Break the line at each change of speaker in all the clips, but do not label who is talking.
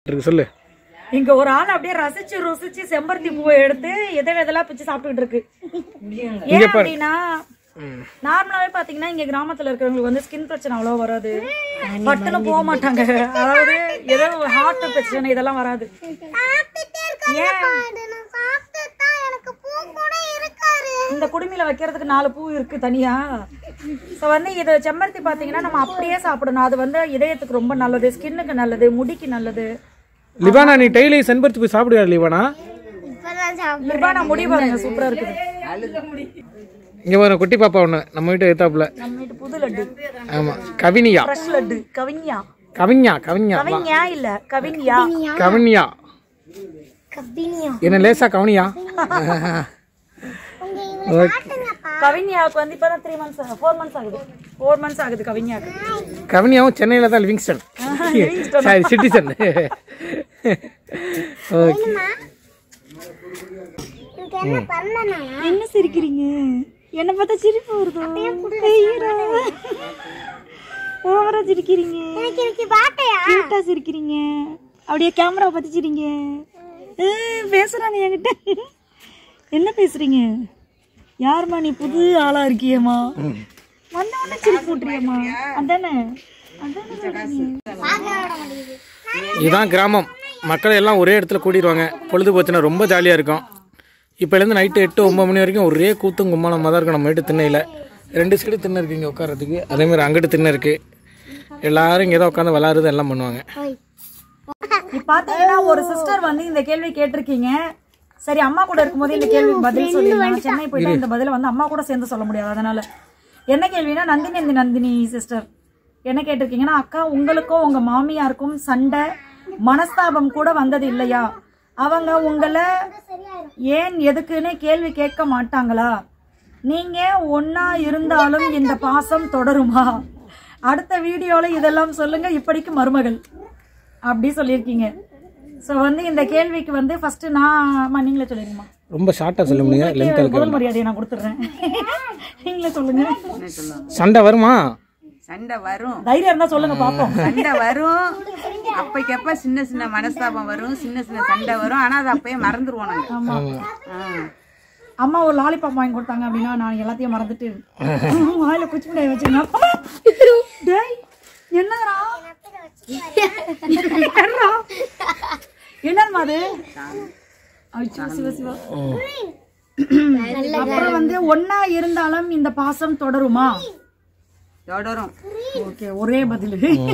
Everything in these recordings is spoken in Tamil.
இருக்கு சொல்லு
இங்க ஒரு ஆள் அப்படியே ரசிச்சு ருசிச்சு செம்பருத்தி பூவை எடுத்து எதை எதெல்லாம் பிச்சு சாப்பிட்டுட்டு இருக்கு ஏன் அப்படின்னா நார்மலாவே பாத்தீங்கன்னா இங்க கிராமத்துல இருக்கிறவங்களுக்கு வந்து ஸ்கின் பிரச்சனை அவ்வளவா வராது பட்டுன்னு போக மாட்டாங்க அதாவது ஏதோ ஹார்ட் பிரச்சனை இதெல்லாம் வராது ஏன் இந்த குடுமியில வைக்கிறதுக்கு நாலு பூ இருக்கு தனியா ஸோ வந்து இது செம்பருத்தி பாத்தீங்கன்னா நம்ம அப்படியே சாப்பிடணும் அது வந்து இதயத்துக்கு ரொம்ப நல்லது ஸ்கின்னுக்கு நல்லது முடிக்கு நல்லது
லிபானா நீ டெய்லி சென்பருத்தி போய் சாப்பிடுவியா லிபானா
லிபானா முடி பாருங்க சூப்பரா இருக்குது
இங்க பாரு குட்டி பாப்பா ஒண்ணு நம்ம வீட்டு எத்தாப்புல
நம்ம வீட்டு புது லட்டு
ஆமா கவினியா
ஃப்ரெஷ் லட்டு கவிஞா
கவிஞா கவிஞா
கவிஞா இல்ல கவிஞா
கவினியா என்ன லேசா கவனியா ஓகே
கவிஞாவுக்கு வந்து இப்பதான் த்ரீ மந்த்ஸ் ஃபோர் மந்த்ஸ் ஆகுது ஃபோர் மந்த்ஸ் ஆகுது கவிஞாக்கு
கவினியாவும் சென்னையில தான் லிவிங்ஸ்டன் சாரி சிட்டிசன் ஓகே
என்ன சிரிக்கிறீங்க என்ன பார்த்தா சிரிப்பு வருதோ ஓவரா சிரிக்கிறீங்க கியூட்டா சிரிக்கிறீங்க அப்படியே கேமரா பார்த்து சிரிங்க ஏய், பேசுறாங்க என்கிட்ட என்ன பேசுறீங்க யாரும்மா நீ புது ஆளா இருக்கியேம்மா வந்த உடனே சிரிப்பு விட்டுறியம்மா அதானே அதானே சொல்றீங்க
இதுதான் கிராமம் மக்கள் எல்லாம் ஒரே இடத்துல கூட்டிடுவாங்க பொழுது போச்சுன்னா ரொம்ப ஜாலியாக இருக்கும் இப்போலேருந்து நைட்டு எட்டு ஒம்பது மணி வரைக்கும் ஒரே கூத்தும் கும்மாளமாக தான் இருக்கும் நம்ம வீட்டு திண்ணையில் ரெண்டு சைடு திண்ணை இருக்கு இங்கே உட்காரத்துக்கு அதேமாதிரி அங்கிட்டு திண்ணை இருக்குது எல்லாரும் இங்கே தான் உட்காந்து விளாட்றது எல்லாம் பண்ணுவாங்க
இப்ப பாத்தீங்கன்னா ஒரு சிஸ்டர் வந்து இந்த கேள்வி கேட்டிருக்கீங்க சரி அம்மா கூட இருக்கும்போது இந்த கேள்விக்கு பதில் சொல்லிருந்தாங்க சென்னை போயிட்டா இந்த பதில வந்து அம்மா கூட சேர்ந்து சொல்ல முடியாது அதனால என்ன கேள்வினா நந்தினி இந்த நந்தினி சிஸ்டர் என்ன கேட்டிருக்கீங்கன்னா அக்கா உங்களுக்கும் உங்க மாமியாருக்கும் சண்டை மனஸ்தாபம் கூட வந்தது இல்லையா அவங்க உங்களை ஏன் எதுக்குன்னு கேள்வி கேட்க மாட்டாங்களா நீங்க ஒன்னா இருந்தாலும் இந்த பாசம் தொடருமா அடுத்த வீடியோல இதெல்லாம் சொல்லுங்க இப்படிக்கு மருமகள் அப்படி சொல்லியிருக்கீங்க ஸோ வந்து இந்த கேள்விக்கு வந்து ஃபர்ஸ்ட் நான் அம்மா நீங்களே சொல்லிருங்கம்மா
ரொம்ப ஷார்ட்டாக சொல்ல முடியுங்க லென்த்
முதல் மரியாதையை நான் கொடுத்துட்றேன் நீங்களே சொல்லுங்க
சண்டை வருமா
சண்டை வரும்
தைரியம் இருந்தா சொல்லுங்க பாப்போம்
சண்டை வரும் அப்பைக்கப்ப சின்ன சின்ன மனஸ்தாபம் வரும் சின்ன சின்ன சண்டை வரும் ஆனா அது அப்பயே மறந்துருவோம் நாங்க
ஆமாம்
ஆ.
அம்மா ஒரு லாலிபாப் வாங்கி கொடுத்தாங்க அப்படின்னா நான் எல்லாத்தையும் மறந்துட்டு வாயில குச்சி மிட்டாய் வச்சிருந்தேன் டேய் என்னடா என்னடா? என்னம்மா அது அச்சோ, சிவ சிவா அப்புறம் வந்து ஒன்னா இருந்தாலும் இந்த பாசம் தொடருமா
தொடரும்
ஓகே ஒரே பதில்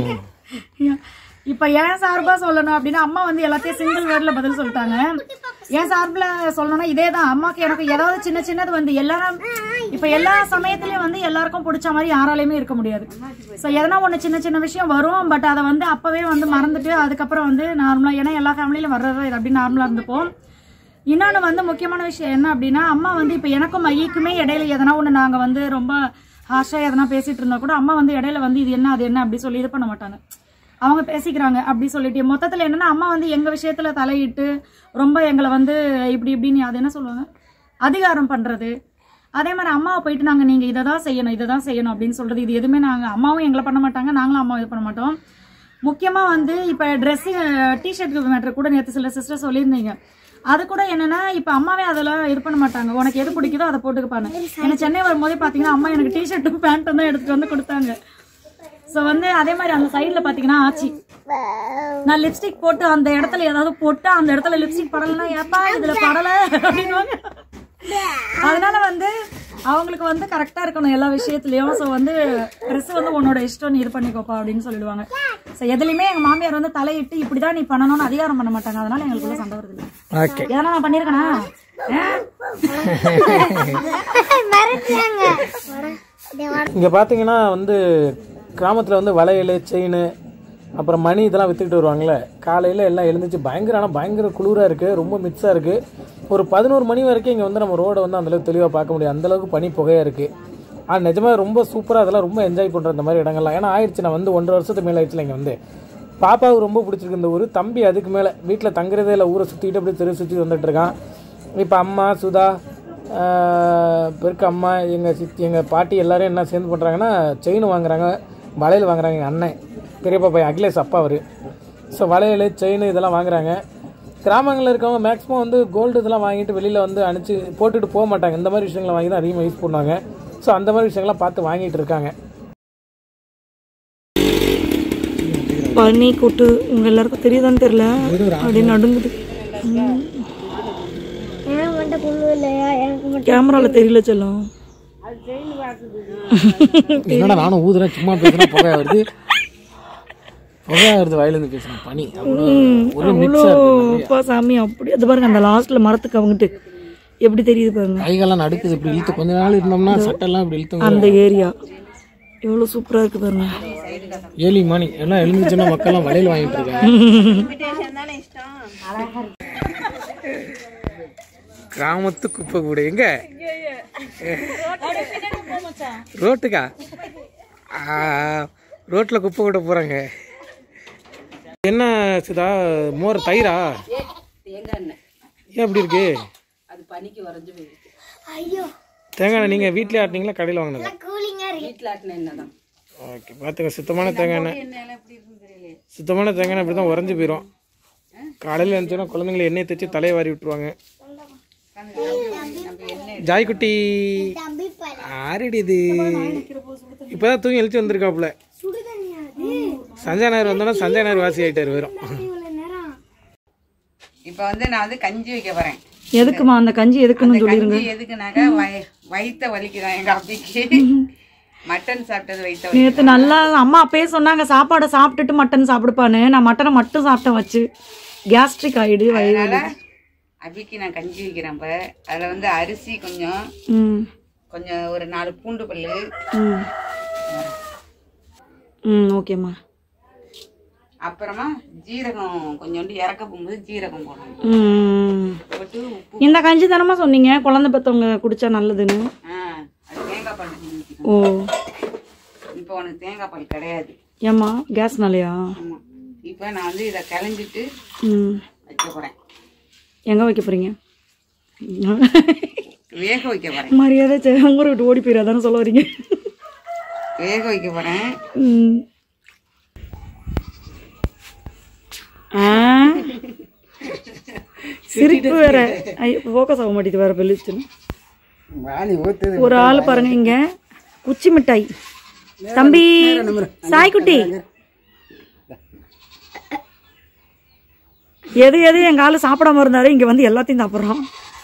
இப்ப ஏன் சார்பா சொல்லணும் அப்படின்னா அம்மா வந்து எல்லாத்தையும் சிங்கிள் வேர்ட்ல பதில் சொல்லிட்டாங்க ஏன் சார்பில் சொல்லணும்னா இதே தான் அம்மாக்கு எனக்கு ஏதாவது சின்ன சின்னது வந்து எல்லாரும் இப்ப எல்லா சமயத்திலயும் வந்து எல்லாருக்கும் பிடிச்ச மாதிரி யாராலையுமே இருக்க முடியாது ஸோ எதனா ஒண்ணு சின்ன சின்ன விஷயம் வரும் பட் அதை வந்து அப்பவே வந்து மறந்துட்டு அதுக்கப்புறம் வந்து நார்மலா ஏன்னா எல்லா ஃபேமிலியிலும் வர்றது இது அப்படி நார்மலா இருந்துப்போம் இன்னொன்று வந்து முக்கியமான விஷயம் என்ன அப்படின்னா அம்மா வந்து இப்போ எனக்கும் மையக்குமே இடையில எதனா ஒன்று நாங்கள் வந்து ரொம்ப ஹார்ஷாக எதனா பேசிட்டு இருந்தா கூட அம்மா வந்து இடையில வந்து இது என்ன அது என்ன அப்படி சொல்லி இது பண்ண மாட்டாங்க அவங்க பேசிக்கிறாங்க அப்படி சொல்லிட்டு மொத்தத்தில் என்னன்னா அம்மா வந்து எங்கள் விஷயத்தில் தலையிட்டு ரொம்ப எங்களை வந்து இப்படி இப்படின்னு அது என்ன சொல்லுவாங்க அதிகாரம் பண்ணுறது அதே மாதிரி அம்மாவை போயிட்டு நாங்கள் நீங்கள் இதை தான் செய்யணும் இதை தான் செய்யணும் அப்படின்னு சொல்கிறது இது எதுவுமே நாங்கள் அம்மாவும் எங்களை பண்ண மாட்டாங்க நாங்களும் அம்மாவும் இது பண்ண மாட்டோம் முக்கியமாக வந்து இப்போ ட்ரெஸ்ஸிங் டிஷர்ட் மேட்ரு கூட நேற்று சில சிஸ்டர் சொல்லியிருந்தீங்க அது கூட என்னன்னா இப்போ அம்மாவே அதெல்லாம் இது பண்ண மாட்டாங்க உனக்கு எது பிடிக்குதோ அதை போட்டுக்கப்பாங்க எனக்கு சென்னை வரும்போதே பார்த்தீங்கன்னா அம்மா எனக்கு டிஷர்ட்டும் பேண்ட்டும் தான் எடுத்துட்டு வந்து கொடுத்தாங்க ஸோ வந்து அதே மாதிரி அந்த சைடில் பார்த்தீங்கன்னா ஆச்சி நான் லிப்ஸ்டிக் போட்டு அந்த இடத்துல ஏதாவது போட்டு அந்த இடத்துல லிப்ஸ்டிக் படலைன்னா ஏப்பா இதில் படலை அப்படின்வாங்க அதனால வந்து அவங்களுக்கு வந்து கரெக்டா இருக்கணும் எல்லா விஷயத்துலயும் ஸோ வந்து ட்ரெஸ் வந்து உன்னோட இஷ்டம் நீ இது பண்ணிக்கோப்பா அப்படின்னு சொல்லிடுவாங்க ஸோ எதுலையுமே எங்க மாமியார் வந்து தலையிட்டு இப்படிதான் நீ பண்ணணும்னு அதிகாரம் பண்ண மாட்டாங்க அதனால எங்களுக்குள்ள சண்டை வருது இல்லை
ஓகே
எதனா நான் பண்ணிருக்கேனா
இங்கே பார்த்தீங்கன்னா வந்து கிராமத்தில் வந்து வளையல் செயின் அப்புறம் மணி இதெல்லாம் விற்றுக்கிட்டு வருவாங்களே காலையில் எல்லாம் எழுந்துச்சு பயங்கர ஆனால் பயங்கர குளிராக இருக்குது ரொம்ப மிக்ஸாக இருக்குது ஒரு பதினோரு மணி வரைக்கும் இங்கே வந்து நம்ம ரோடை வந்து அந்தளவுக்கு தெளிவாக பார்க்க முடியும் அந்தளவுக்கு பனி புகையாக இருக்குது ஆனால் நிஜமாக ரொம்ப சூப்பராக அதெல்லாம் ரொம்ப என்ஜாய் பண்ணுற இந்த மாதிரி இடங்கள்லாம் ஏன்னா ஆயிடுச்சு நான் வந்து ஒன்றரை வருஷத்துக்கு மேலே ஆயிடுச்சுல இங்கே வந்து பாப்பாவுக்கு ரொம்ப பிடிச்சிருக்கு இந்த ஊர் தம்பி அதுக்கு மேலே வீட்டில் தங்குறதே இல்லை ஊரை சுற்றிக்கிட்டு அப்படியே தெரு சுற்றி வந்துட்டு இருக்கான் இப்போ அம்மா சுதா ஆஹ், பெருக்க அம்மா எங்கள் சித்தி எங்கள் பாட்டி எல்லாரும் என்ன சேர்ந்து பண்ணுறாங்கன்னா செயின் வாங்குறாங்க வளையல் வாங்குறாங்க எங்கள் அண்ணன் பெரியப்பா பையன் அகிலேஷ் அப்பா அவர் ஸோ வளையல் செயின் இதெல்லாம் வாங்குறாங்க கிராமங்களில் இருக்கவங்க மேக்ஸிமம் வந்து கோல்டு இதெல்லாம் வாங்கிட்டு வெளியில் வந்து அனுப்பிச்சு போட்டுட்டு போக மாட்டாங்க இந்த மாதிரி விஷயங்களை வாங்கி தான் அதிகமாக யூஸ் பண்ணுவாங்க ஸோ அந்த மாதிரி விஷயங்கள்லாம் பார்த்து வாங்கிட்டு இருக்காங்க
பனி கூட்டு உங்க எல்லாருக்கும் தெரியுதான்னு தெரியல அப்படியே நடுங்குது கேமரால தெரியல செல்லம்
என்னடா நானும் ஊதுறேன் சும்மா பேசுறேன் புகை வருது புகை வருது வயலேருந்து பேசுறேன் பனி அவ்வளோ ஒரு
அவ்வளோ அப்பா சாமி அப்படி அது பாருங்க அந்த லாஸ்ட்ல மரத்துக்கு அவங்கிட்டு எப்படி தெரியுது பாருங்க
கைகள்லாம் நடுக்குது இப்படி இழுத்து கொஞ்ச நாள் இருந்தோம்னா சட்டெல்லாம் இப்படி இழுத்து
அந்த ஏரியா எவ்வளவு சூப்பரா இருக்கு பாருங்க
ஏழி மணி எல்லாம் எழுந்துச்சுன்னா மக்கள்லாம் வளையல் வாங்கிட்டு இருக்காங்க கிராமத்து குப்பை கூட எங்க ரோட்டுக்கா ஆ, ரோட்ல குப்பை கூட போறாங்க என்ன சுதா மோர் தயிரா ஏன் அப்படி இருக்கு
அது பனிக்கு வரைஞ்சு போயிருக்கு
தேங்காய் எண்ணெய் நீங்க வீட்லயே ஆட்டினீங்களா கடையில் வாங்கினதா
வீட்டில் ஆட்டின என்னதான்
ஓகே பார்த்துங்க சுத்தமான தேங்காய் எண்ணெய்
என்ன எப்படி இருக்குன்னு தெரியல
சுத்தமான தேங்காய் எண்ணெய் இப்படி தான் உறைஞ்சு போயிடும் காலையில் இருந்துச்சுன்னா குழந்தைங்களை எண்ணெய் தேய்ச்சி தலையை வாரி விட்டுருவாங்க ஜாய்குட்டி ஆரடி இது இப்போதான் தூங்கி எழுச்சி வந்திருக்காப்புல சஞ்சய் நாயர் வந்தோன்னா சஞ்சய் நாயர் வாசி ஆயிட்டாரு வரும்
இப்போ வந்து நான் வந்து கஞ்சி வைக்க போறேன்
எதுக்குமா அந்த கஞ்சி எதுக்குன்னு சொல்லிருங்க
கஞ்சி எதுக்குனாக்கா வய- வயித்த வலிக்குதான் எங்க அப்பிக்கு மட்டன் சாப்பிட்டது வயித்த வலி
நேத்து நல்லா அம்மா அப்பயே சொன்னாங்க சாப்பாடை சாப்பிட்டுட்டு மட்டன் சாப்பிடுப்பான்னு நான் மட்டனை மட்டும் சாப்பிட்டேன் வச்சு கேஸ்ட்ரிக் ஆயிடு வயிறு
அதனால அபிக்கு நான் கஞ்சி வைக்கிறேன் இப்ப அதுல வந்து அரிசி கொஞ்சம்
ம்
கொஞ்சம் ஒரு நாலு பூண்டு பல்லு
ம் ம் ஓகேம்மா
அப்புறமா ஜீரகம் கொஞ்சோண்டு இறக்க போகும்போது ஜீரகம் போடணும்
ம்
போட்டு உப்பு
இந்த கஞ்சி தானம்மா சொன்னீங்க குழந்தை பெற்றவங்க குடிச்சா நல்லதுன்னு
ஆ அது தேங்காய் பால் ஊற்றிக்கணும்
ஓ
இப்போ உனக்கு தேங்காய் பால் கிடையாது
ஏம்மா கேஸ்னாலயா
ஆமா இப்போ நான் வந்து இதை கலைஞ்சிட்டு
ம்
வைக்க போறேன்
எங்கே வைக்க போகிறீங்க
வேக வைக்க போறேன்
மரியாதை சே- ஊரை விட்டு ஓடி போயிரு அதானே சொல்ல வரீங்க
வேக வைக்க போறேன்
ம். ஆ சிரிப்பு வேற ஃபோக்கஸ் ஆக மாட்டேது வேற பெல்லிச்சுன்னு ஒரு ஆள் பாருங்க இங்க குச்சி மிட்டாய் தம்பி சாய்க்குட்டி எது எது எங்க ஆளு சாப்பிடாம இருந்தாரு இங்க வந்து எல்லாத்தையும் சாப்பிட்றோம்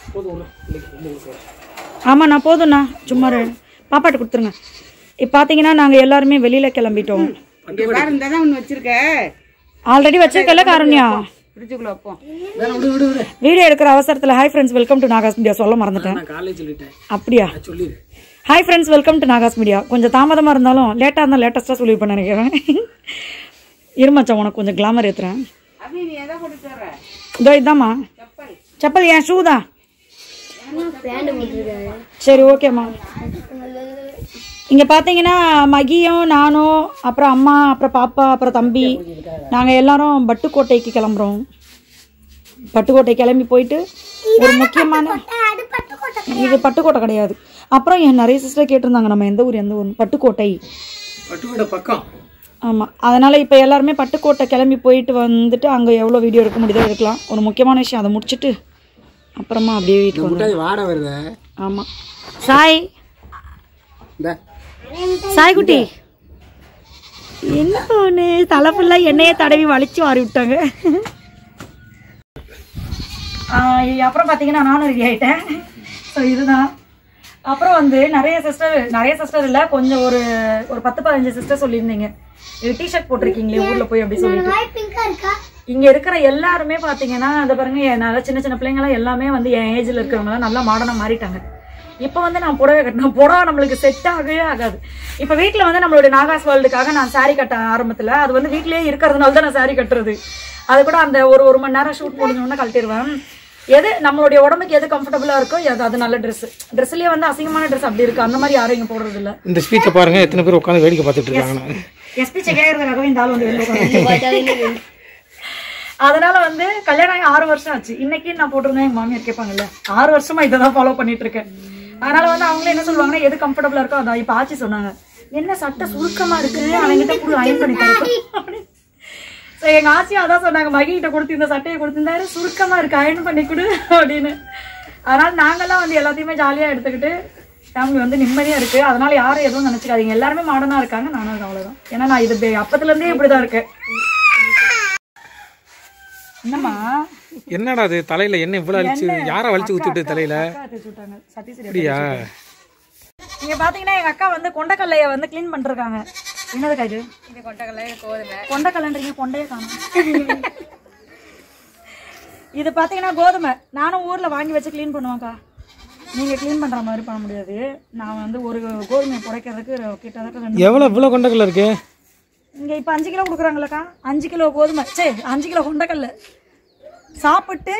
ஆமா நான் போதும்ண்ணா சும்மா ரெ- பாப்பாட்ட கொடுத்துருங்க இப்போ பார்த்தீங்கன்னா நாங்கள் எல்லாருமே வெளியில கிளம்பிட்டோம்
இங்க பாரு இந்த தான் ஒன்று வச்சிருக்க
ஆல்ரெடி வச்சிருக்கல காரண்யா
ஃப்ரிட்ஜுக்குள்ள வைப்போம்
வீடியோ எடுக்கிற அவசரத்தில் hi friends welcome to Nagas Media சொல்ல மறந்துட்டேன்
நான் காலையில் சொல்லிட்டேன்
அப்படியா
சொல்லிடு
hi friends welcome to Nagas Media கொஞ்சம் தாமதமாக இருந்தாலும் லேட்டாக இருந்தால் லேட்டஸ்ட்டாக சொல்லியிருப்பேன் நினைக்கிறேன் இருமாச்சா உனக்கு கொஞ்சம் கிளாமர் ஏற்றுறேன்
அபி நீ எதை போட்டு வர்ற
இதோ இதாம்மா
செப்பல்
செப்பல் ஏன் ஷூ தான் சரி ஓகேம்மா இங்கே பார்த்தீங்கன்னா மகியும் நானும் அப்புறம் அம்மா அப்புறம் பாப்பா அப்புறம் தம்பி நாங்கள் எல்லாரும் பட்டுக்கோட்டைக்கு கிளம்புறோம் பட்டுக்கோட்டை கிளம்பி போயிட்டு ஒரு முக்கியமான இது பட்டுக்கோட்டை கிடையாது அப்புறம் என் நிறைய சிஸ்டர் கேட்டிருந்தாங்க நம்ம எந்த ஊர் எந்த ஊர் பட்டுக்கோட்டை
பட்டுக்கோட பக்கம்
ஆமாம் அதனால் இப்போ எல்லாருமே பட்டுக்கோட்டை கிளம்பி போயிட்டு வந்துட்டு அங்கே எவ்வளோ வீடியோ எடுக்க முடியுதோ எடுக்கலாம் ஒரு முக்கியமான விஷயம் அதை முடிச்சுட்டு அப்புறமா அப்படியே வீட்டுக்கு வந்து
முட்டாய் வாட வருத
ஆமாம் சாய்
இந்த
சாய்குட்டி என்ன ஒன்று தலை ஃபுல்லாக எண்ணெயை தடவி வலிச்சு வாரி விட்டாங்க அப்புறம் பார்த்தீங்கன்னா நானும் ரெடி ஆயிட்டேன் ஸோ இதுதான் அப்புறம் வந்து நிறைய சிஸ்டர் நிறைய சிஸ்டர் இல்லை கொஞ்சம் ஒரு ஒரு பத்து பதினஞ்சு சிஸ்டர் சொல்லியிருந்தீங்க இது டிஷர்ட் போட்டிருக்கீங்களே ஊரில் போய் அப்படி சொல்லிட்டு இங்க இருக்கிற எல்லாருமே பாத்தீங்கன்னா அந்த பாருங்க என் நல்ல சின்ன சின்ன பிள்ளைங்களாம் எல்லாமே வந்து என் ஏஜ்ல இருக்கிறவங்க எல்லாம் நல்லா மாடர்னா மாறிட்டாங்க இப்போ வந்து நான் புடவை கட்டினேன் புடவை நம்மளுக்கு செட் ஆகவே ஆகாது இப்போ வீட்டில் வந்து நம்மளுடைய நாகாஸ் வேர்ல்டுக்காக நான் saree கட்ட ஆரம்பத்தில் அது வந்து வீட்லயே இருக்கிறதுனால தான் நான் saree கட்டுறது அது கூட அந்த ஒரு ஒரு மணி நேரம் ஷூட் முடிஞ்சோடனே கழட்டிடுவேன் எது நம்மளுடைய உடம்புக்கு எது கம்ஃபர்டபுளாக இருக்கோ அது அது நல்ல ட்ரெஸ் ட்ரெஸ்லேயே வந்து அசிங்கமான ட்ரெஸ் அப்படி இருக்கு அந்த மாதிரி யாரும் இங்கே போடுறது இல்லை
இந்த ஸ்பீச்சை பாருங்க எத்தனை பேர் உட்காந்து வேடிக்கை பார்த்துட்டு இருக்காங்க
எஸ்பி செகையறதுக்காகவே இந்த ஆள் வந்து வெளில உட்கார்ந்து அதனால வந்து கல்யாணம் ஆகி ஆறு வருஷம் ஆச்சு இன்னைக்கு நான் போட்டிருந்தேன் எங்க மாமியார் கேட்பாங்கல்ல ஆறு வருஷமா இதை தான் ஃபாலோ பண்ணிட்டு இருக்கேன் அதனால வந்து அவங்களே என்ன சொல்லுவாங்கன்னா எது கம்ஃபர்டபுளா இருக்கோ அதான் இப்ப ஆச்சி சொன்னாங்க என்ன சட்டை சுருக்கமா இருக்கு அவன்கிட்ட கூட அயன் பண்ணி தரேன் So, எங்க ஆச்சியா அதான் சொன்னாங்க மகிட்ட கொடுத்து இந்த சட்டையை கொடுத்திருந்தாரு சுருக்கமா இருக்கு அயன் பண்ணி கொடு அப்படின்னு அதனால நாங்கெல்லாம் வந்து எல்லாத்தையுமே ஜாலியா எடுத்துக்கிட்டு ஃபேமிலி வந்து நிம்மதியா இருக்கு அதனால யாரும் எதுவும் நினைச்சுக்காதீங்க எல்லாருமே மாடர்னா இருக்காங்க நானும் இருக்கேன் அவ்வளவுதான் ஏன்னா நான் இது பே- அப்பத்துல இருந்தே இப்படிதான் இருக்கேன் என்னம்மா
என்னடா அது தலையில என்ன இவ்வளவு அழிச்சு யாரை வலிச்சு ஊத்திட்டு தலையில
அக்கா தேய்ச்சி விட்டாங்க சதீஷ்
அப்படியா
நீங்க பாத்தீங்கன்னா எங்க அக்கா வந்து கொண்டக்கல்லைய வந்து க்ளீன் பண்ணிருக்காங்க என்னதுக்கா இது
இது கொட்டக்கல்ல கோதுமை
கொண்டக்கல்லன்றீங்க கொண்டையே காணும் இது பாத்தீங்கன்னா கோதுமை நானும் ஊர்ல வாங்கி வச்சு க்ளீன் பண்ணுவேன்க்கா நீங்க க்ளீன் பண்ற மாதிரி பண்ண முடியாது நான் வந்து ஒரு கோதுமையை புடைக்கிறதுக்கு கிட்டத்தட்ட ரெண்டு
எவ்வளவு இவ்வளவு கொண்டக்கல்ல இருக்கு
இங்க இப்ப அஞ்சு கிலோ கொடுக்குறாங்களக்கா அஞ்சு கிலோ கோதுமை சே அஞ்சு கிலோ கொண்டக்கல்ல சாப்பிட்டு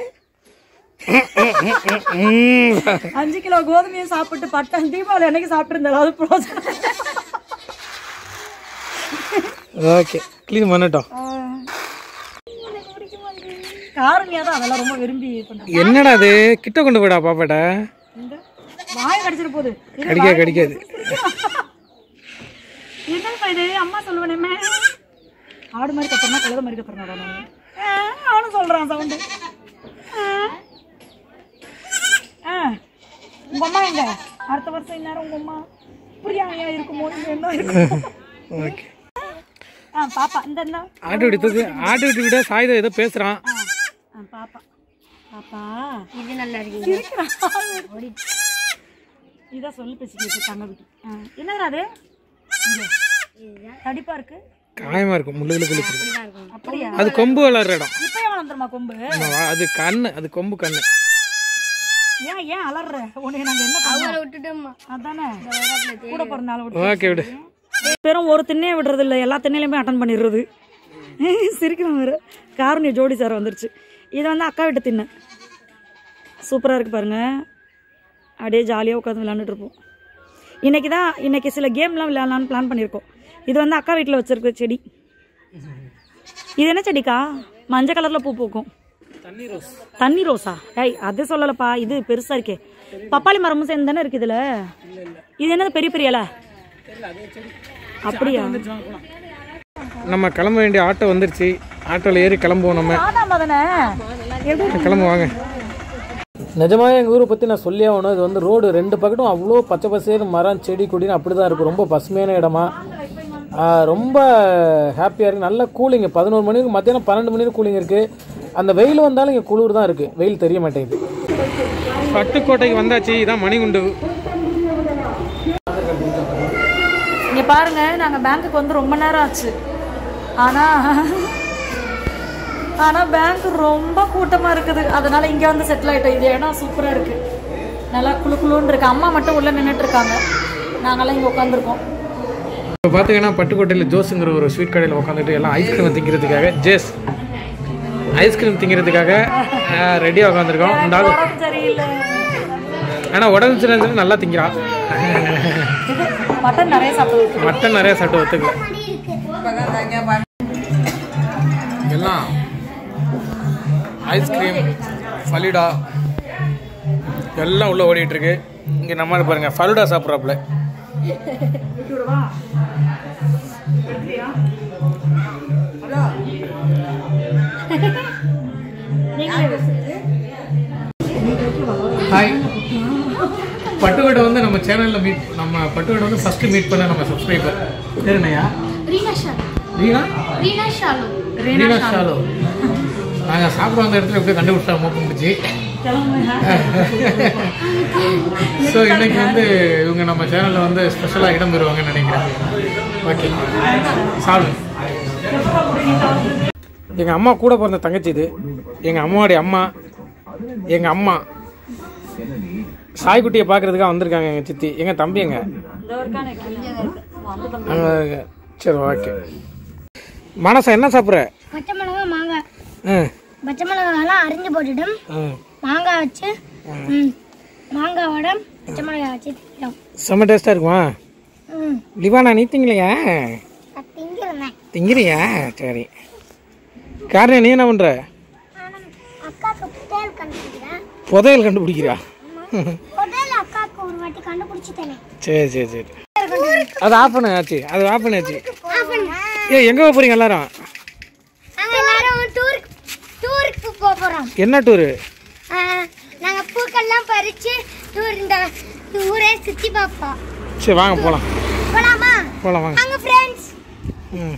அஞ்சு கிலோ கோதுமையும் சாப்பிட்டு பட்டன் தீபாவளி அன்னைக்கு சாப்பிட்டு அதாவது பிரோஜனம்
ஓகே க்ளீன் பண்ணட்டும்
காரணியா தான் அதெல்லாம் ரொம்ப விரும்பி பண்றாங்க
என்னடா அது கிட்ட கொண்டு போடா பாப்பாட்ட
இந்த வாய் கடிச்சிட போகுது இரு,
கடிக்க
வாய்
கடிக்காது
என்னப்பா இது அம்மா சொல்லுவேனே ஆடு மாதிரி கத்துறனா கழுத மாதிரி கத்துறனாடா நான் அவனும் சொல்றான் சவுண்டு உங்க அம்மா எங்க அடுத்த வருஷம் இந்நேரம் உங்க அம்மா பிரியாணியா இருக்குமோ இங்க என்ன இருக்கும்
ஓகே
ஆ பாப்பா இந்த இந்த
ஆட்டு விட்டு தூக்கு ஆட்டு விட்டு விட சாயுதம் ஏதோ பேசுறான்
ஆ, ஆ, பாப்பா பாப்பா
இது நல்லா இருக்கு
சிரிக்கிறான் இதான் சொல்லி பேசிக்கிட்டு தங்க விட்டு என்னதுடா அது இங்க. தடிப்பா இருக்கு
காயமா இருக்கும் முள்ளுகளை குளிச்சிருக்கு
அப்படியா
அது கொம்பு வளர்ற இடம்
இப்ப ஏன் வளர்ந்துருமா கொம்பு
ஆமா, அது கண்ணு அது கொம்பு கண்ணு
ஏன் ஏன் அலற உனக்கு நாங்க என்ன பண்ணோம்
விட்டுட்டோம்மா
அதானே கூட பிறந்தாலும் விட்டு
ஓகே விடு
வெறும் ஒரு திண்ணையை விடுறது இல்லை எல்லா திண்ணையிலுமே அட்டன் பண்ணிடுறது சிரிக்கிறோம் வேறு காரணி ஜோடி சார் வந்துருச்சு இது வந்து அக்கா வீட்டு திண்ணை சூப்பராக இருக்குது பாருங்க அப்படியே ஜாலியாக உட்காந்து விளாண்டுட்டு இருப்போம் இன்னைக்கு தான் இன்னைக்கு சில கேம்லாம் விளையாடலான்னு பிளான் பண்ணியிருக்கோம் இது வந்து அக்கா வீட்டில் வச்சிருக்க செடி இது என்ன செடிக்கா மஞ்சள் கலரில் பூ பூக்கும்
தண்ணி ரோஸ்
தண்ணி ரோஸா ஏய் அது சொல்லலப்பா இது பெருசா இருக்கே பப்பாளி மரமும் சேர்ந்து தானே இருக்கு இதுல இது என்னது பெரிய பெரிய இலை அப்படியா
நம்ம கிளம்ப வேண்டிய ஆட்டோ வந்துருச்சு ஆட்டோல ஏறி கிளம்புவோம் நம்ம
ஆதாமா தானே எப்படி
கிளம்பு வாங்க நிஜமாக எங்கள் ஊரை பற்றி நான் சொல்லி ஆகணும் இது வந்து ரோடு ரெண்டு பக்கட்டும் அவ்வளோ பச்சை பசேர் மரம் செடி கொடின்னு அப்படி தான் இருக்கும் ரொம்ப பசுமையான இடமா ஆ, ரொம்ப ஹாப்பியாக இருக்குது நல்ல கூலிங் பதினோரு மணிக்கு மத்தியானம் பன்னெண்டு மணிக்கு கூலிங் இருக்குது அந்த வெயில் வந்தாலும் இங்கே குளிர் தான் இருக்குது வெயில் தெரிய மாட்டேங்குது பட்டுக்கோட்டைக்கு வந்தாச்சு இதான் மணிகுண்டு
இங்க பாருங்க நாங்க பேங்க்குக்கு வந்து ரொம்ப நேரம் ஆச்சு ஆனா ஆனா பேங்க் ரொம்ப கூட்டமா இருக்குது அதனால இங்க வந்து செட்டில் ஆயிட்டோம் இது இடம் சூப்பரா இருக்கு நல்லா குளு குளுன்னு இருக்கு அம்மா மட்டும் உள்ள நின்னுட்டு இருக்காங்க நாங்கெல்லாம் இங்க உட்காந்துருக்கோம்
இப்போ பார்த்தீங்கன்னா பட்டுக்கோட்டையில் ஜோஸுங்கிற ஒரு ஸ்வீட் கடையில் உட்காந்துட்டு எல்லாம் ஐஸ்கிரீம் திங்கிறதுக்காக ஜேஸ் ஐஸ்கிரீம் திங்கிறதுக்காக ரெடியாக உட்காந்துருக்கோம் இந்த ஆள்
சரியில்லை
ஆனால் உடம்பு சரியில்லை நல்லா திங்கிறான்
மட்டன் நிறைய சாப்பிடுவோம்
மட்டன் நிறைய சாப்பிட்டு ஒத்துக்கல
இப்பதான் தனியா பண்ண
எல்லாம் ஐஸ்கிரீம் ஃபலூடா எல்லாம் உள்ள ஓடிட்டு இருக்கு இங்க நம்ம பாருங்க ஃபலூடா சாப்பிட்றாப்புல ஹாய் பட்டுக்கோட்டை வந்து நம்ம சேனல்ல மீட் நம்ம பட்டுக்கோட்டை வந்து ஃபர்ஸ்ட் மீட் பண்ண நம்ம சப்ஸ்கிரைபர் சரிண்ணையா
ரீனா ஷாலு
ரீனா
ரீனா ஷாலு
ரீனா ஷாலோ நாங்கள் சாப்பிட வந்த இடத்துல எப்படியும் கண்டுபிடிச்சா மோப்பம் முடிச்சு ஸோ இன்னைக்கு வந்து இவங்க நம்ம சேனலில் வந்து ஸ்பெஷலாக இடம் பெறுவாங்கன்னு நினைக்கிறேன் ஓகே சால்வ் எங்கள் அம்மா கூட பிறந்த தங்கச்சி இது எங்கள் அம்மாவுடைய அம்மா எங்கள் அம்மா சாய்க்குட்டியை பார்க்கறதுக்காக வந்திருக்காங்க எங்கள் சித்தி எங்கள் தம்பி எங்க அங்க சரி ஓகே மனசா என்ன சாப்பிட்ற
பச்சை மிளகா மாங்காய்
ம்
பச்சை மிளகாலாம் அரிஞ்சு போட்டுட்டு
ம்
மாங்காய் வச்சு ம், மாங்காய் வடை பச்சை மிளகாய் வச்சு திங்கிறோம்
செம்ம டேஸ்ட்டாக இருக்குமா
ம்
லிவானா நீ திங்கலையா
நான் திங்கிறேன்
திங்கிறியா சரி காரணம் நீ என்ன பண்ணுற
ஆனால் அக்காவுக்கு புதையல் கண்டுபிடிக்கிறேன்
புதையல் கண்டுபிடிக்கிறா
புதையல் அக்காவுக்கு ஒரு வாட்டி கண்டுபிடிச்சிட்டேனே
சரி சரி சரி அது ஆஃப் பண்ண ஆச்சு அது ஆஃப் பண்ண ஆச்சு ஏ எங்கே போகிறீங்க எல்லாரும்
நாங்கள் டூருக்கு போக போறோம்
என்ன டூரு
ஆ, நாங்க பூக்கள்லாம் பறிச்சு டூர் இந்த ஊரே சுத்தி பார்ப்போம்
சரி வாங்க போகலாம்
போலாமா
போகலாம் வாங்க
வாங்க ஃப்ரெண்ட்ஸ்
ம்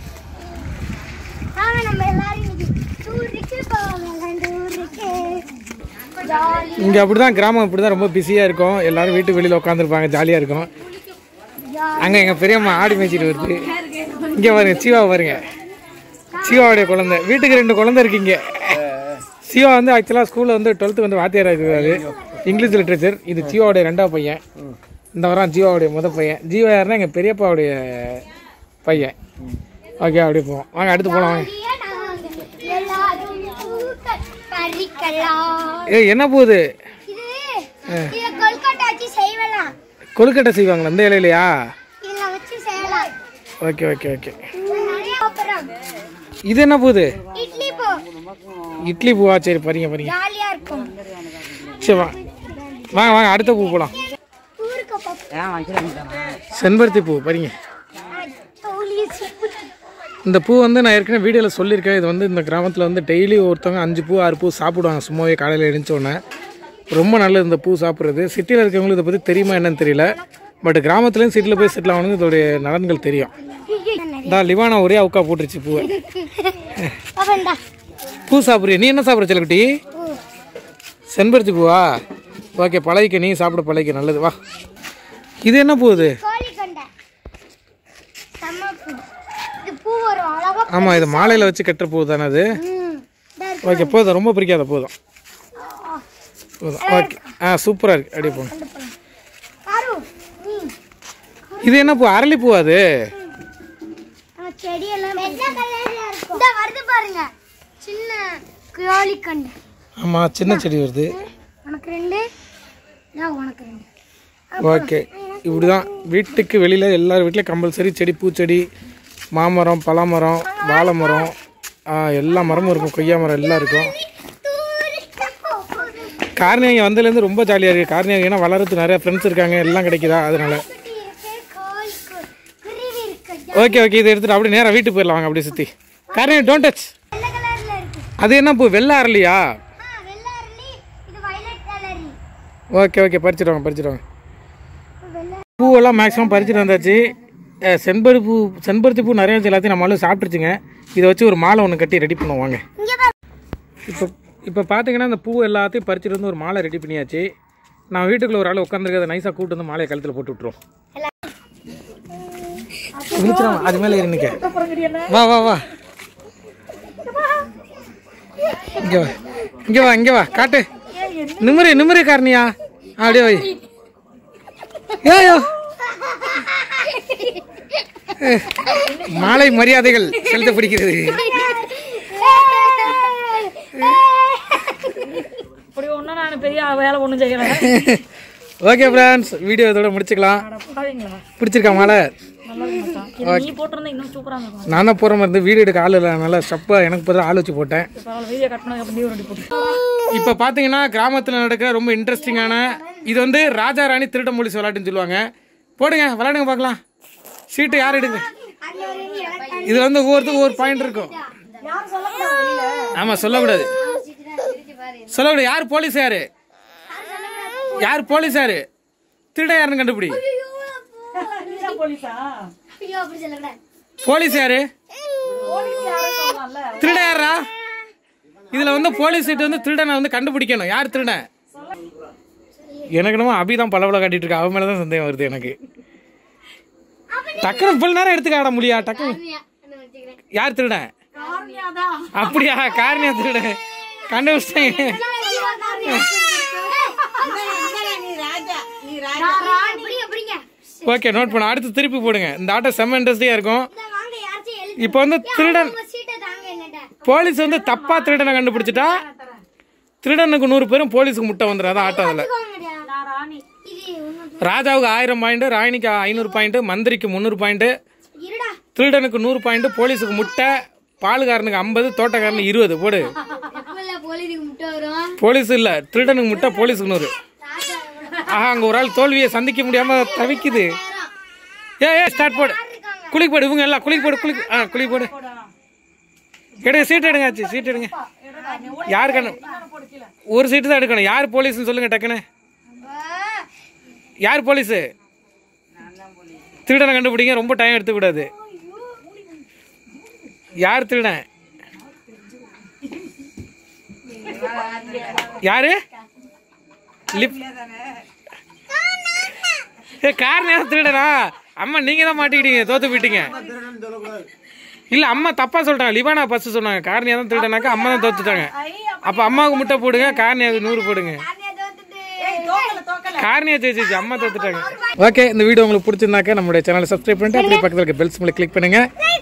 வாங்க நம்ம எல்லாரும் இன்னைக்கு டூருக்கு போகலாம் டூருக்கு ஜாலி
இங்கே அப்படி தான் கிராமம் இப்படி தான் ரொம்ப பிஸியாக இருக்கும் எல்லாரும் வீட்டு வெளியில் உட்காந்துருப்பாங்க ஜாலியாக இருக்கும் அங்கே எங்கள் பெரியம்மா ஆடி மேய்ச்சிட்டு வருது இங்கே பாருங்க சிவா பாருங்க சிவாவுடைய குழந்தை வீட்டுக்கு ரெண்டு குழந்தை இருக்கீங்க சிவா வந்து ஆக்சுவலாக ஸ்கூலில் வந்து டுவெல்த்து வந்து வாத்தியாராக இருக்கிறாரு இங்கிலீஷ் லிட்ரேச்சர் இது ஜீவாவுடைய ரெண்டாவது பையன் இந்த வரான் ஜீவாவுடைய முத பையன் ஜீவா யாருன்னா எங்கள் பெரியப்பாவுடைய பையன் ஓகே அப்படியே போவோம் வாங்க அடுத்து போகலாம் வாங்க
எல்லாரும் பூக்கள் பறிக்கலாம்
ஏய் என்ன போகுது
இது இத கொல்கட்டை வச்சு செய்யலாம்
கொழுக்கட்டை செய்வாங்களா இந்த இலையிலையா
இதுல வச்சு செய்யலாம்
ஓகே ஓகே ஓகே
நிறைய அப்புறம்
இது என்ன போகுது
இட்லி பூ
இட்லி பூவா சரி பறிங்க பறிங்க
ஜாலியா இருக்கும்
சரி வா வாங்க வாங்க அடுத்த பூ போகலாம்
ஊருக்கு போ
ஏன் வைக்கிறேன்
செம்பருத்தி பூ பறிங்க
தோழி சிப்பு
இந்த பூ வந்து நான் ஏற்கனவே வீடியோவில் சொல்லியிருக்கேன் இது வந்து இந்த கிராமத்தில் வந்து டெய்லி ஒருத்தவங்க அஞ்சு பூ ஆறு பூ சாப்பிடுவாங்க சும்மாவே காலையில் எழுந்த உடனே ரொம்ப நல்லது இந்த பூ சாப்பிட்றது சிட்டியில் இருக்கவங்களுக்கு இதை பற்றி தெரியுமா என்னன்னு தெரியல பட் கிராமத்துலேயும் சிட்டியில் போய் செட்டில் ஆகணும் இதோடைய நலன்கள் தெரியும் தான் லிவானா ஒரே அவுக்கா போட்டுருச்சு பூவை
அவன்டா
பூ சாப்பிட்றிய நீ என்ன சாப்பிட்ற செல்லக்குட்டி செம்பருத்தி பூவா ஓகே பழகிக்க நீ சாப்பிட பழகிக்க நல்லது வா இது என்ன பூ இது
கோழி கொண்டை செம்ம பூ இது பூ வரும் அழகா
ஆமாம் இது மாலையில் வச்சு கட்டுற பூ தானே அது
ம் இதா இருக்கு.
ஓகே போதும் ரொம்ப பிடிக்காத போதும் போதும் ஓகே ஆ சூப்பராக இருக்கு அப்படியே போங்க
பாரு நீ
இது என்ன பூ அரளி பூ அது
நம்ம செடியெல்லாம் வெள்ளை கலர்ல இருக்கும் இதா வருது பாருங்க சின்ன கோழி கொண்டை
ஆமாம் சின்ன செடி வருது
உனக்கு ரெண்டு நான் உனக்கு ரெண்டு
ஓகே இப்படி தான் வீட்டுக்கு வெளியில் எல்லார் வீட்லேயும் கம்பல்சரி செடி பூச்செடி மாமரம் பலாமரம் வாழை மரம் ஆ, எல்லா மரமும் இருக்கும் கொய்யா மரம் எல்லாம் இருக்கும் காரணியா இங்கே வந்ததுலேருந்து ரொம்ப ஜாலியாக இருக்குது காரணியா ஏன்னா வளர்றது நிறைய ஃப்ரெண்ட்ஸ் இருக்காங்க எல்லாம் கிடைக்குதா அதனால
குருவி இருக்கு
ஓகே ஓகே இதை எடுத்துகிட்டு அப்படியே நேராக வீட்டுக்கு போயிடலாம் வாங்க அப்படியே சுற்றி காரணியா டோன்ட் டச்
வெள்ளை கலர்ல இருக்கு
அது என்ன பூ வெள்ளை அரளியா
ஆ வெள்ளை அரளி இது வயலட் கலரி
ஓகே ஓகே பறிச்சிடுவாங்க பறிச்சிடுவாங்க பூவெல்லாம் மேக்ஸிமம் பறிச்சுட்டு வந்தாச்சு அஹ், செம்பருத்தி பூ செம்பருத்தி பூ நிறைய வச்சு எல்லாத்தையும் நம்மளால சாப்பிட்ருச்சுங்க இதை வச்சு ஒரு மாலை ஒன்று கட்டி ரெடி பண்ணுவாங்க
இங்க பாரு
இப்போ இப்போ பார்த்தீங்கன்னா இந்த பூ எல்லாத்தையும் பறிச்சுட்டு வந்து ஒரு மாலை ரெடி பண்ணியாச்சு நான் வீட்டுக்குள்ள ஒரு ஆள் உட்காந்துருக்கதை நைஸாக கூப்பிட்டு வந்து மாலையை கழுத்தில் போட்டு விட்ருவோம் முடிச்சிடும் அது மேலே இருந்துக்க வா வா வா இங்கே வா இங்கே வா இங்கே வா காட்டு நிமிரு நிமிரு காரணியா ஆ, அப்படியே வை ஏயோ மாலை மரியாதைகள் செலுத்தப்படுகிறது
இப்படி ஒன்றும் நான் பெரிய வேலை ஒன்றும் செய்யலை
ஓகே ஃப்ரெண்ட்ஸ் வீடியோ இதோட முடிச்சுக்கலாம்
பாருங்களா
பிடிச்சிருக்கா மாலை
நல்லா இருக்கு மச்சான். இது நீ போட்டிருந்தா இன்னும் சூப்பராக இருக்கும்
நான் தான் போகிற மாதிரி இருந்து வீடியோ எடுக்க ஆள் இல்லை நல்லா ஸ்டப்பாக எனக்கு பதிலாக ஆள் வச்சு போட்டேன்
பரவாயில்ல வீடியோ கட் பண்ணதுக்கு அப்புறம் ரெடி போட்டு
இப்போ பார்த்தீங்கன்னா கிராமத்தில் நடக்கிற ரொம்ப இன்ட்ரெஸ்டிங்கான இது வந்து ராஜா ராணி திருட மொழி விளையாட்டுன்னு சொல்லுவாங்க போடுங்க விளையாடுங்க பார்க்கலாம் சீட்டு யார் எடுங்க இது வந்து ஒவ்வொருத்துக்கும் ஒவ்வொரு பாயிண்ட் இருக்கும் ஆமாம் சொல்லக்கூடாது சொல்லக்கூடாது யார் போலீஸ் யாரு யார் போலீஸ் யாரு திருட யாருன்னு கண்டுபிடி
போலீஸா
ஐயோ அப்படி சொல்லக்கூடாது
போலீஸ் யாரு திருட யாரா இதுல வந்து போலீஸ் சீட்டு வந்து திருடனை வந்து கண்டுபிடிக்கணும் யார் திருடன் எனக்கு என்னமோ அபி தான் பளபள காட்டிட்டு இருக்கா அவன் மேல தான் சந்தேகம் வருது எனக்கு டக்குனு ஃபுல் நேரம் எடுத்துக்க ஆட முடியா டக்குனு யார் திருடன் அப்படியா காரணியா திருடன் கண்டுபிடிச்சிட்டேன் ஓகே நோட் பண்ண அடுத்து திருப்பி போடுங்க இந்த ஆட்டம் செம்ம இன்ட்ரெஸ்டிங்கா இருக்கும் இப்போ வந்து திருடன் போலீஸ் வந்து தப்பா திருடனை கண்டுபிடிச்சிட்டா திருடனுக்கு நூறு பேரும் போலீஸுக்கு முட்டை வந்துடும் அதான் ஆட்டம் அதில் ராஜாவுக்கு ஆயிரம் பாயிண்ட் ராணிக்கு ஐநூறு பாயிண்ட் மந்திரிக்கு முந்நூறு பாயிண்ட்
இருடா
திருடனுக்கு நூறு பாயிண்ட் போலீஸுக்கு முட்டை பாலுக்காரனுக்கு ஐம்பது தோட்டக்காரனுக்கு இருபது போடு
எப்பல போலீஸுக்கு முட்டை வரும்
போலீஸ் இல்ல திருடனுக்கு முட்டை போலீஸுக்கு நூறு ஆஹா அங்க ஒரு ஆள் தோல்வியை சந்திக்க முடியாம தவிக்குது ஏ ஏ ஸ்டார்ட் போடு குளிக்கு போடு இவங்க எல்லாம் குளிக்கு போடு குளிக்கு ஆ குளிக்கு போடு எடுங்க சீட் எடுங்க ஆச்சு சீட் எடுங்க யார் கண்ணு ஒரு சீட்டு தான் எடுக்கணும் யார் போலீஸ்னு சொல்லுங்க டக்குன்னு யார் போலீஸு திருடனை கண்டுபிடிங்க ரொம்ப டைம் எடுத்துக்கூடாது யார் திருடன் யாரு லிப் ஏ கார் நேரம் திருடனா அம்மா நீங்க தான் மாட்டிக்கிட்டீங்க தோத்து போயிட்டீங்க இல்ல அம்மா தப்பா சொல்லிட்டாங்க லிபானா பஸ் சொன்னாங்க காரணியா தான் திருடனாக்கா அம்மா தான் தோத்துட்டாங்க அப்ப அம்மாவுக்கு முட்டை போடுங்க காரணியாவுக்கு நூறு போடுங்க காரணியா ஜெயிச்சிச்சு அம்மா தோத்துட்டாங்க ஓகே இந்த வீடியோ உங்களுக்கு பிடிச்சிருந்தாக்க நம்மளுடைய சேனலை சப்ஸ்கிரைப் பண்ணிட்டு அப்படியே பக்கத்தில் இருக்க பெல்ஸ் மேலே கிளிக் பண்ணுங்க